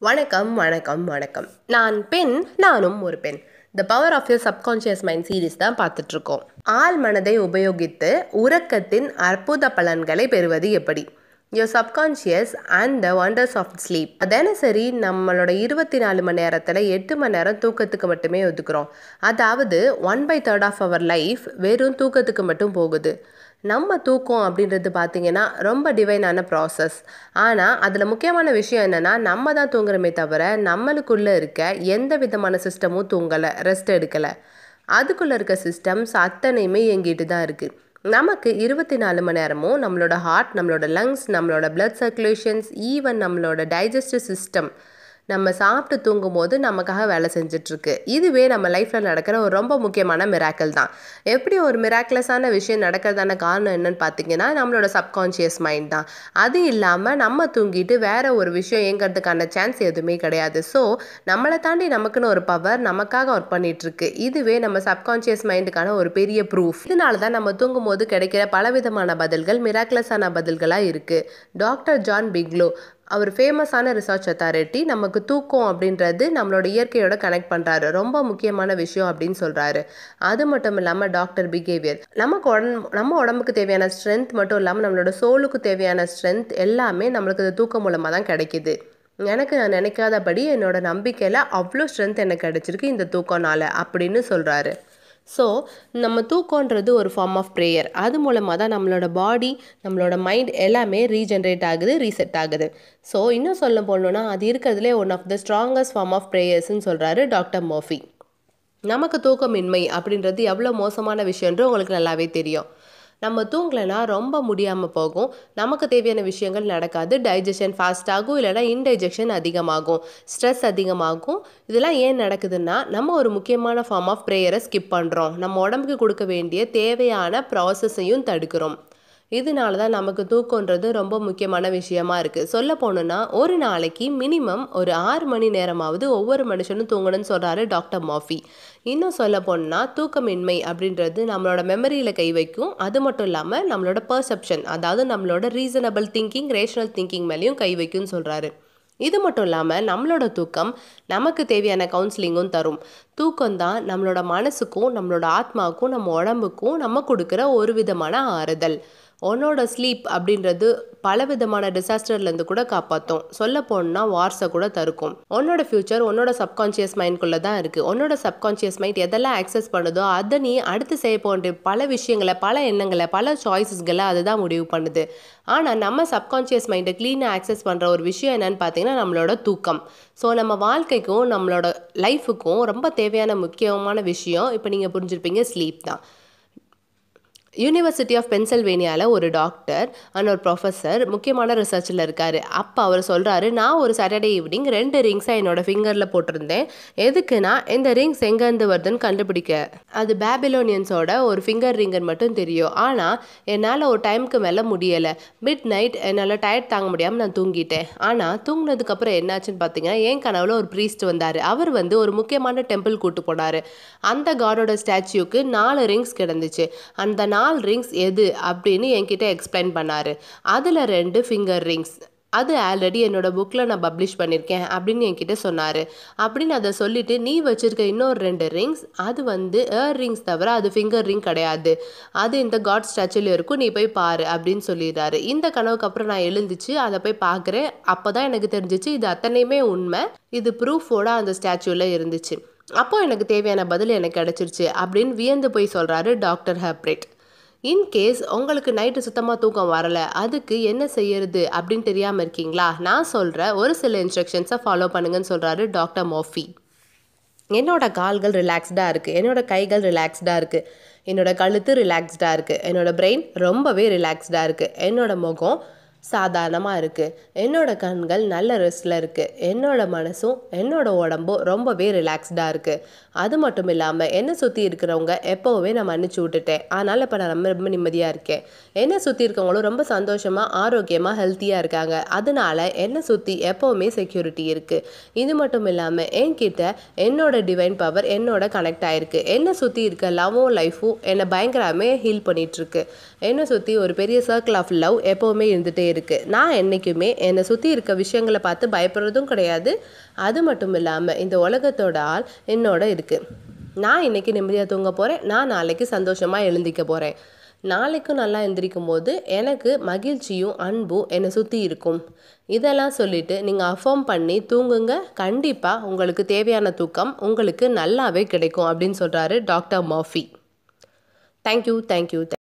வணக்கம் வணக்கம் வணக்கம் நான் பெண் நானும் ஒரு பெண் the power of your subconscious mind series தான் பார்த்துட்ருக்கோம் ஆள் மனதை உபயோகித்து உறக்கத்தின் அற்புத பலன்களை பெறுவது எப்படி your subconscious and the wonders of sleep தினசரி நம்மளோட இருபத்தி நாலு மணி நேரத்தில் எட்டு மணி நேரம் தூக்கத்துக்கு மட்டுமே ஒதுக்குறோம் அதாவது one by third of our life வெறும் தூக்கத்துக்கு மட்டும் போகுது நம்ம தூக்கம் அப்படின்றது பார்த்திங்கன்னா ரொம்ப டிவைனான ப்ராசஸ் ஆனால் அதில் முக்கியமான விஷயம் என்னென்னா நம்ம தான் தூங்குறோமே தவிர நம்மளுக்குள்ளே இருக்க எந்த விதமான சிஸ்டமும் தூங்கலை ரெஸ்ட் எடுக்கலை அதுக்குள்ளே இருக்க சிஸ்டம்ஸ் அத்தனையுமே இயங்கிட்டு தான் இருக்குது நமக்கு இருபத்தி நாலு மணி நேரமும் நம்மளோட ஹார்ட் நம்மளோட லங்ஸ் நம்மளோட பிளட் சர்க்குலேஷன்ஸ் ஈவன் நம்மளோட டைஜஸ்டிவ் சிஸ்டம் நம்ம சாப்பிட்டு தூங்கும் போது நமக்காக வேலை செஞ்சிட்ருக்கு இதுவே நம்ம லைஃப்பில் நடக்கிற ஒரு ரொம்ப முக்கியமான மிராக்கல் தான் எப்படி ஒரு மிராக்குலஸான விஷயம் நடக்கிறதான காரணம் என்னன்னு பார்த்தீங்கன்னா நம்மளோட சப்கான்ஷியஸ் மைண்ட் தான் அது இல்லாமல் நம்ம தூங்கிட்டு வேற ஒரு விஷயம் இயங்கிறதுக்கான சான்ஸ் எதுவுமே கிடையாது ஸோ நம்மளை தாண்டி நமக்குன்னு ஒரு பவர் நமக்காக ஒர்க் பண்ணிகிட்ருக்கு இதுவே நம்ம சப்கான்ஷியஸ் மைண்டுக்கான ஒரு பெரிய ப்ரூஃப் இதனால தான் நம்ம தூங்கும் போது கிடைக்கிற பலவிதமான பதில்கள் மிராக்குலஸான பதில்களாக இருக்குது டாக்டர் ஜான் பிக்லோ அவர் ஃபேமஸான ரிசர்ச் அத்தாரிட்டி நமக்கு தூக்கம் அப்படின்றது நம்மளோட இயற்கையோட கனெக்ட் பண்ணுறாரு ரொம்ப முக்கியமான விஷயம் அப்படின்னு சொல்கிறாரு அது மட்டும் இல்லாமல் டாக்டர் பிஹேவியர் நமக்கு உடம்பு நம்ம உடம்புக்கு தேவையான ஸ்ட்ரென்த் மட்டும் இல்லாமல் நம்மளோட சோலுக்கு தேவையான ஸ்ட்ரென்த் எல்லாமே நம்மளுக்கு இது தூக்கம் மூலமாக தான் கிடைக்கிது எனக்கு நான் நினைக்காதபடி என்னோட நம்பிக்கையில் அவ்வளோ ஸ்ட்ரென்த் எனக்கு கிடைச்சிருக்கு இந்த தூக்கம்னால அப்படின்னு சொல்கிறாரு ஸோ நம்ம தூக்கன்றது ஒரு ஃபார்ம் ஆஃப் ப்ரேயர் அது மூலமாக தான் நம்மளோட பாடி நம்மளோட மைண்ட் எல்லாமே ரீஜென்ரேட் ஆகுது ரீசெட் ஆகுது ஸோ இன்னும் சொல்ல போகணுன்னா அது இருக்கிறதுலே one of the strongest form of ப்ரேயர்ஸ்ன்னு சொல்கிறாரு டாக்டர் மோஃபி நமக்கு தூக்கமின்மை அப்படின்றது எவ்வளோ மோசமான விஷயன்றது உங்களுக்கு நல்லாவே தெரியும் நம்ம தூங்கலைன்னா ரொம்ப முடியாமல் போகும் நமக்கு தேவையான விஷயங்கள் நடக்காது டைஜஷன் ஃபாஸ்ட் ஆகும் இல்லைனா இன்டைஜஷன் அதிகமாகும் ஸ்ட்ரெஸ் அதிகமாகும் இதெல்லாம் ஏன் நடக்குதுன்னா நம்ம ஒரு முக்கியமான ஃபார்ம் ஆஃப் ப்ரேயரை ஸ்கிப் பண்ணுறோம் நம்ம உடம்புக்கு கொடுக்க வேண்டிய தேவையான ப்ராசஸையும் தடுக்கிறோம் இதனால தான் நமக்கு தூக்கன்றது ரொம்ப முக்கியமான விஷயமா இருக்குது சொல்ல போனோன்னா ஒரு நாளைக்கு மினிமம் ஒரு ஆறு மணி நேரமாவது ஒவ்வொரு மனுஷனும் தூங்கணும்னு சொல்கிறாரு டாக்டர் மாஃபி இன்னும் சொல்ல போனால் தூக்கமின்மை அப்படின்றது நம்மளோட மெமரியில் கை வைக்கும் அது மட்டும் இல்லாமல் நம்மளோட பர்செப்ஷன் அதாவது நம்மளோட ரீசனபிள் திங்கிங் ரேஷனல் திங்கிங் மேலேயும் கை வைக்கும்னு சொல்கிறாரு இது மட்டும் இல்லாமல் நம்மளோட தூக்கம் நமக்கு தேவையான கவுன்சிலிங்கும் தரும் தூக்கம் தான் நம்மளோட மனசுக்கும் நம்மளோட ஆத்மாவுக்கும் நம்ம உடம்புக்கும் நம்ம கொடுக்குற ஒரு விதமான ஆறுதல் உன்னோட ஸ்லீப் அப்படின்றது பல விதமான டிசாஸ்டர்லேருந்து கூட காப்பாற்றும் சொல்ல போனால் வார்ஸை கூட தருக்கும் உன்னோட ஃப்யூச்சர் உன்னோட சப்கான்ஷியஸ் மைண்ட்குள்ளே தான் இருக்குது உன்னோட சப்கான்ஷியஸ் மைண்ட் எதெல்லாம் ஆக்சஸ் பண்ணுதோ அதை நீ அடுத்து செய்ய போன்ற பல விஷயங்களை பல எண்ணங்களை பல சாய்ஸஸ்களை அதுதான் முடிவு பண்ணுது ஆனால் நம்ம சப்கான்ஷியஸ் மைண்டை க்ளீனாக ஆக்சஸ் பண்ணுற ஒரு விஷயம் என்னன்னு பார்த்தீங்கன்னா நம்மளோட தூக்கம் ஸோ நம்ம வாழ்க்கைக்கும் நம்மளோட லைஃபுக்கும் ரொம்ப தேவையான முக்கியமான விஷயம் இப்போ நீங்கள் புரிஞ்சிருப்பீங்க ஸ்லீப் தான் யூனிவர்சிட்டி ஆஃப் பென்சில்வேனியாவில் ஒரு டாக்டர் அண்ட் ஒரு ப்ரொஃபஸர் முக்கியமான ரிசர்ச்சில் இருக்கார் அப்போ அவர் சொல்கிறாரு நான் ஒரு சாட்டர்டே ஈவினிங் ரெண்டு ரிங்ஸை என்னோடய ஃபிங்கரில் போட்டிருந்தேன் எதுக்குன்னா இந்த ரிங்ஸ் எங்கேருந்து வருதுன்னு கண்டுபிடிக்க அது பேபிலோனியன்ஸோட ஒரு ஃபிங்கர் ரிங்கர் மட்டும் தெரியும் ஆனால் என்னால் ஒரு டைமுக்கு மேலே முடியலை மிட் நைட் என்னால் டயர்ட் தாங்க முடியாமல் நான் தூங்கிட்டேன் ஆனால் தூங்கினதுக்கப்புறம் என்னாச்சுன்னு பார்த்தீங்கன்னா என் கனவுல ஒரு ப்ரீஸ்ட் வந்தார் அவர் வந்து ஒரு முக்கியமான டெம்பிள் கூட்டு போனார் அந்த காடோட ஸ்டாச்சுக்கு நாலு ரிங்ஸ் கிடந்துச்சு அந்த நாலு ரிங்ஸ் எது அப்படின்னு என்கிட்ட எக்ஸ்பிளைன் பண்ணார் அதில் ரெண்டு ஃபிங்கர் ரிங்ஸ் அது ஆல்ரெடி என்னோட புக்கில் நான் பப்ளிஷ் பண்ணியிருக்கேன் அப்படின்னு என்கிட்ட சொன்னார் அப்படின்னு அதை சொல்லிவிட்டு நீ வச்சுருக்க இன்னொரு ரெண்டு ரிங்ஸ் அது வந்து ஏர் ரிங்ஸ் தவிர அது ஃபிங்கர் ரிங் கிடையாது அது இந்த காட் ஸ்டாச்சுவில் இருக்கும் நீ போய் பாரு அப்படின்னு சொல்லிடுறாரு இந்த கனவுக்கு அப்புறம் நான் எழுந்துச்சு அதை போய் பார்க்குறேன் அப்போ தான் எனக்கு தெரிஞ்சிச்சு இது அத்தனையுமே உண்மை இது ப்ரூஃபோட அந்த ஸ்டாச்சுவில் இருந்துச்சு அப்போ எனக்கு தேவையான பதில் எனக்கு கிடச்சிருச்சு அப்படின்னு வியந்து போய் சொல்கிறாரு டாக்டர் ஹப்ரேட் இன்கேஸ் உங்களுக்கு நைட்டு சுத்தமாக தூக்கம் வரலை அதுக்கு என்ன செய்யறது அப்படின்னு தெரியாமல் இருக்கீங்களா நான் சொல்கிற ஒரு சில இன்ஸ்ட்ரக்ஷன்ஸை ஃபாலோ பண்ணுங்கன்னு சொல்கிறாரு டாக்டர் மோஃபி என்னோட கால்கள் ரிலாக்ஸ்டாக இருக்குது என்னோட கைகள் ரிலாக்ஸ்டாக இருக்குது என்னோட கழுத்து ரிலாக்ஸ்டாக இருக்குது என்னோட பிரெயின் ரொம்பவே ரிலாக்ஸ்டாக இருக்குது என்னோட முகம் சாதாரணமாக இருக்குது என்னோட கண்கள் நல்ல ரெஸ்ட்டில் இருக்குது என்னோட மனசும் என்னோட உடம்பும் ரொம்பவே ரிலாக்ஸ்டாக இருக்குது அது மட்டும் இல்லாமல் என்னை சுற்றி இருக்கிறவங்க எப்போவுமே நான் மன்னிச்சு விட்டுட்டேன் அதனால் இப்போ நான் ரொம்ப ரொம்ப நிம்மதியாக இருக்கேன் என்னை சுற்றி இருக்கவங்களும் ரொம்ப சந்தோஷமாக ஆரோக்கியமாக ஹெல்த்தியாக இருக்காங்க அதனால என்னை சுற்றி எப்போவுமே செக்யூரிட்டி இருக்குது இது மட்டும் இல்லாமல் என்கிட்ட என்னோட டிவைன் பவர் என்னோட கனெக்ட் ஆகிருக்கு என்னை சுற்றி இருக்க லவ்வும் லைஃப்பும் என்னை பயங்கரமே ஹீல் பண்ணிகிட்ருக்கு என்னை சுற்றி ஒரு பெரிய சர்க்கிள் ஆஃப் லவ் எப்போவுமே இருந்துகிட்டே இருக்குது நான் என்றைக்குமே என்னை சுற்றி இருக்க விஷயங்களை பார்த்து பயப்படுறதும் கிடையாது அது மட்டும் இல்லாமல் இந்த உலகத்தோட ஆள் என்னோட இருக்குது நான் இன்றைக்கி நிம்மதியாக தூங்க போகிறேன் நான் நாளைக்கு சந்தோஷமாக எழுந்திக்க போகிறேன் நாளைக்கும் நல்லா எந்திரிக்கும் போது எனக்கு மகிழ்ச்சியும் அன்பும் என்னை சுற்றி இருக்கும் இதெல்லாம் சொல்லிவிட்டு நீங்கள் அஃபார்ம் பண்ணி தூங்குங்க கண்டிப்பாக உங்களுக்கு தேவையான தூக்கம் உங்களுக்கு நல்லாவே கிடைக்கும் அப்படின்னு சொல்கிறாரு டாக்டர் மாஃபி தேங்க்யூ தேங்க்யூ